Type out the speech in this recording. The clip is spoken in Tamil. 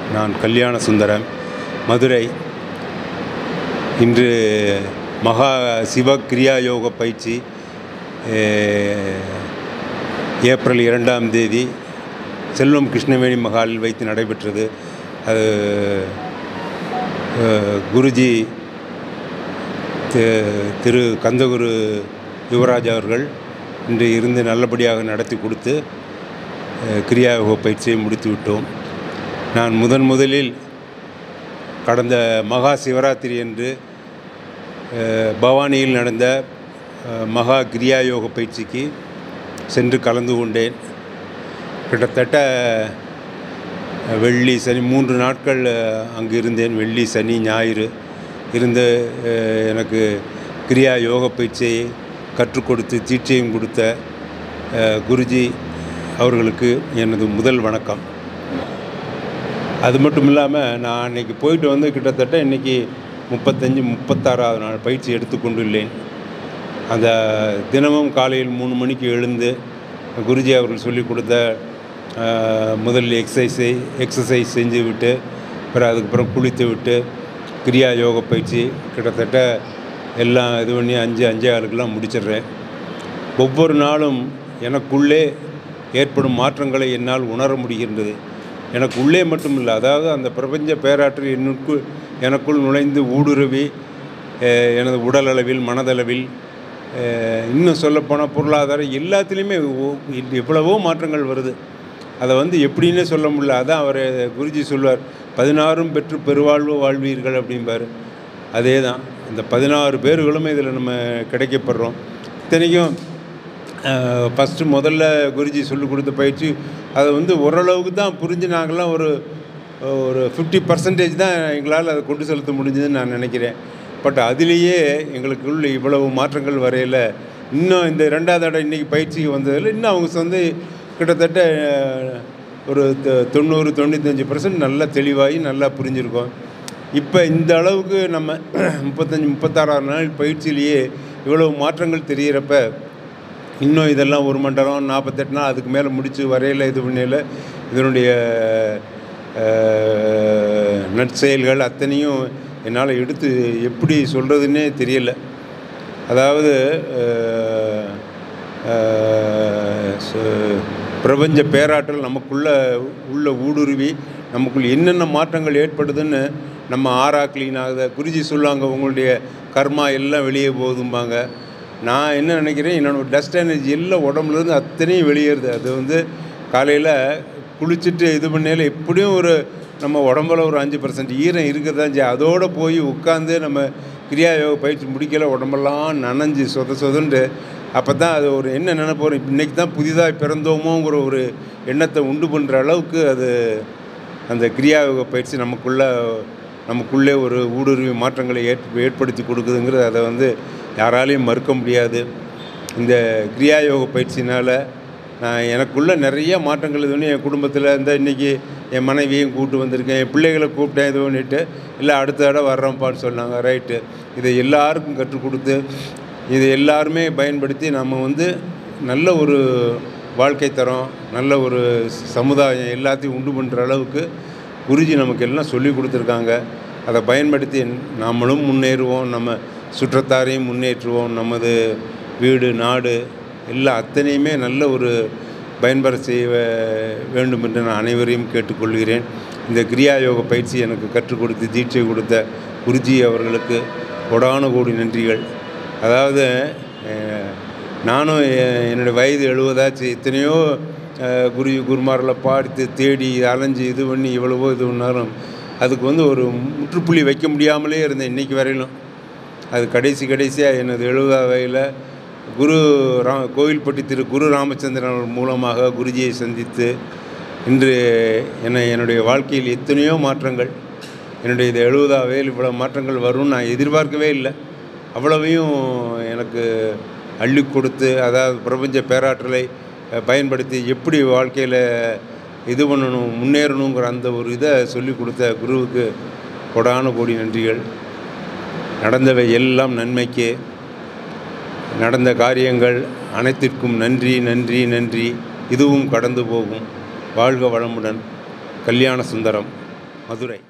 நான் கல்யாண சுந்தரம் மதுரை இன்று மகா சிவ கிரியா யோக பயிற்சி அஹ், ஏப்ரல் இரண்டாம் தேதி செல்வம் கிருஷ்ணவேணி மகாலில் வைத்து நடைபெற்றது அது அஹ், குருஜி தி- திரு கந்தகுரு யுவராஜ் அவர்கள் இன்று இருந்து நல்லபடியாக நடத்தி கொடுத்து அஹ், கிரியா யோக பயிற்சியை முடித்து விட்டோம் நான் முதன் முதலில் கடந்த மகா சிவராத்திரி அன்று அஹ், பவானியில் நடந்த அஹ், மகா கிரியா யோக பயிற்சிக்கு சென்று கலந்து கொண்டேன் கிட்டத்தட்ட அஹ், வெள்ளி சனி மூன்று நாட்கள் அஹ், அங்கு இருந்தேன் வெள்ளி சனி ஞாயிறு இருந்து அஹ், எனக்கு கிரியா யோக பயிற்சியை கற்றுக் கொடுத்து தீட்சையும் கொடுத்த அஹ், குருஜி அவர்களுக்கு எனது முதல் வணக்கம் அது மட்டும் இல்லாமல் நான் அன்றைக்கி போயிட்டு வந்து கிட்டத்தட்ட இன்றைக்கி முப்பத்தஞ்சு முப்பத்தாறாவது நாள் பயிற்சி எடுத்துக்கொண்டுள்ளேன் அந்த தினமும் காலையில் மூணு மணிக்கு எழுந்து குருஜி அவர்கள் சொல்லிக் கொடுத்த ஆஹ், முதல் எக்ஸசைஸை எக்ஸசைஸ் செஞ்சு விட்டு அப்புறம் அதுக்கப்புறம் குளித்து விட்டு கிரியா யோக பயிற்சி கிட்டத்தட்ட எல்லாம் இது பண்ணி அஞ்சு அஞ்சே ஆளுக்கெல்லாம் முடிச்சிடுறேன் ஒவ்வொரு நாளும் எனக்குள்ளே ஏற்படும் மாற்றங்களை என்னால் உணர முடிகின்றது எனக்கு உள்ளே மட்டும் இல்லை அதாவது அந்த பிரபஞ்ச பேராற்றல் என்னுக்குள் எனக்குள் நுழைந்து ஊடுருவி அஹ், எனது உடல் அளவில் மனதளவில் அஹ், இன்னும் சொல்லப்போனால் பொருளாதாரம் எல்லாத்துலேயுமே ஒ- எவ்வளவோ மாற்றங்கள் வருது அதை வந்து எப்படின்னே சொல்ல முடியல அதான் அவர் குருஜி சொல்வார் பதினாறும் பெற்று பெருவாழ்வு வாழ்வீர்கள் அப்படிம்பார் அதே தான் இந்த பதினாறு பேர்களும் இதில் நம்ம கிடைக்கப்படுறோம் இத்தனைக்கும் ஃபஸ்ட்டு முதல்ல குருஜி சொல்லிக் கொடுத்த பயிற்சி அதை வந்து ஓரளவுக்கு தான் புரிஞ்சு நாங்கள்லாம் ஒரு ஒரு ஃபிஃப்டி பர்சன்டேஜ் தான் எங்களால் அதை கொண்டு செலுத்த முடிஞ்சதுன்னு நான் நினைக்கிறேன் பட் அதுலேயே எங்களுக்குள்ள இவ்வளவு மாற்றங்கள் வரையில் இன்னும் இந்த ரெண்டாவது இடம் இன்றைக்கி பயிற்சிக்கு வந்ததில் இன்னும் அவங்க வந்து கிட்டத்தட்ட அஹ், ஒரு தொ- தொண்ணூறு தொண்ணூத்தஞ்சு பர்சன்ட் நல்லா தெளிவாகி நல்லா புரிஞ்சிருக்கோம் இப்போ இந்த அளவுக்கு நம்ம முப்பத்தஞ்சு முப்பத்தாறாறு நாள் பயிற்சியிலேயே இவ்வளவு மாற்றங்கள் தெரிகிறப்ப இன்னும் இதெல்லாம் ஒரு மண்டலம் நாற்பத்தெட்டு நாள் அதுக்கு மேலே முடித்து வரையில் இது பண்ணையில் இதனுடைய அஹ், நற்செயல்கள் அத்தனையும் என்னால் எடுத்து எப்படி சொல்கிறதுன்னே தெரியல அதாவது அஹ், அஹ், ச- பிரபஞ்ச பேராற்றல் நமக்குள்ள உள்ள ஊடுருவி நமக்குள் என்னென்ன மாற்றங்கள் ஏற்படுதுன்னு நம்ம ஆறாக்களின் ஆகுத குருஜி சொல்லுவாங்க உங்களுடைய கர்மா எல்லாம் வெளியே போகுதும்பாங்க நான் என்ன நினைக்கிறேன் என்னோட டஸ்ட் எனர்ஜி எல்லாம் உடம்புலேருந்து அத்தனையும் வெளியேறுது அது வந்து காலையில் குளிச்சுட்டு இது பண்ணையில் எப்படியும் ஒரு நம்ம உடம்புல ஒரு அஞ்சு பர்சன்ட் ஈரம் இருக்க தான் செய்யும் அதோடு போய் உட்காந்து நம்ம கிரியா யோக பயிற்சி முடிக்கல உடம்பெல்லாம் நனைஞ்சு சொத சொதன்ட்டு அப்போ தான் அது ஒரு என்ன நினைப்போம் இன்றைக்கி தான் புதிதாக பிறந்தோமோங்கிற ஒரு எண்ணத்தை உண்டு பண்ணுற அளவுக்கு அது அந்த கிரியா யோக பயிற்சி நமக்குள்ள நமக்குள்ளே ஒரு ஊடுருவி மாற்றங்களை ஏற் ஏற்படுத்தி கொடுக்குதுங்கிறது அதை வந்து யாராலையும் மறுக்க முடியாது இந்த கிரியா யோக பயிற்சினால் நான் எனக்குள்ள நிறைய மாற்றங்கள் இது பண்ணி என் குடும்பத்தில் இந்த இன்றைக்கி என் மனைவியும் கூப்பிட்டு வந்திருக்கேன் என் பிள்ளைகளை கூப்பிட்டேன் இது பண்ணிட்டு இல்லை அடுத்த தடவை வர்றோம்ப்பான்னு சொன்னாங்க ரைட்டு இதை எல்லாருக்கும் கற்றுக் கொடுத்து இதை எல்லாருமே பயன்படுத்தி நம்ம வந்து நல்ல ஒரு வாழ்க்கை தரம் நல்ல ஒரு சமுதாயம் எல்லாத்தையும் உண்டு பண்ணுற அளவுக்கு குருஜி நமக்கு எல்லாம் சொல்லி கொடுத்துருக்காங்க அதை பயன்படுத்தி நாமளும் முன்னேறுவோம் நம்ம சுற்றத்தாரையும் முன்னேற்றுவோம் நமது வீடு நாடு எல்லாம் அத்தனையுமே நல்ல ஒரு பயன்பெற செய்ய வே- வேண்டும் என்று நான் அனைவரையும் கேட்டுக்கொள்கிறேன் இந்த கிரியா யோக பயிற்சி எனக்கு கற்றுக் கொடுத்து தீட்சை கொடுத்த குருஜி அவர்களுக்கு கொடான கோடி நன்றிகள் அதாவது அஹ், நானும் எ- என்னுடைய வயது எழுபதாச்சு எத்தனையோ அஹ், குரு குருமார்களை பார்த்து தேடி அலைஞ்சு இது பண்ணி இவ்வளவோ இது பண்ணாலும் அதுக்கு வந்து ஒரு முற்றுப்புள்ளி வைக்க முடியாமலே இருந்தேன் இன்னைக்கு வரையிலும் அது கடைசி கடைசியாக எனது எழுபதாவது வயதில் குரு ரா கோவில்பட்டி திரு குரு ராமச்சந்திரன் அவர்கள் மூலமாக குருஜியை சந்தித்து இன்று என்னை என்னுடைய வாழ்க்கையில் எத்தனையோ மாற்றங்கள் என்னுடைய இது எழுபதாவது வயதில் இவ்வளோ மாற்றங்கள் வரும்னு நான் எதிர்பார்க்கவே இல்லை அவ்வளவையும் எனக்கு அள்ளி கொடுத்து அதாவது பிரபஞ்ச பேராற்றலை அஹ், பயன்படுத்தி எப்படி வாழ்க்கையில் இது பண்ணணும் முன்னேறணுங்கிற அந்த ஒரு இதை சொல்லி கொடுத்த குருவுக்கு கொடான கோடி நன்றிகள் நடந்தவை எல்லாம் நன்மைக்கே நடந்த காரியங்கள் அனைத்திற்கும் நன்றி நன்றி நன்றி இதுவும் கடந்து போகும் வாழ்க வளமுடன் கல்யாண சுந்தரம் மதுரை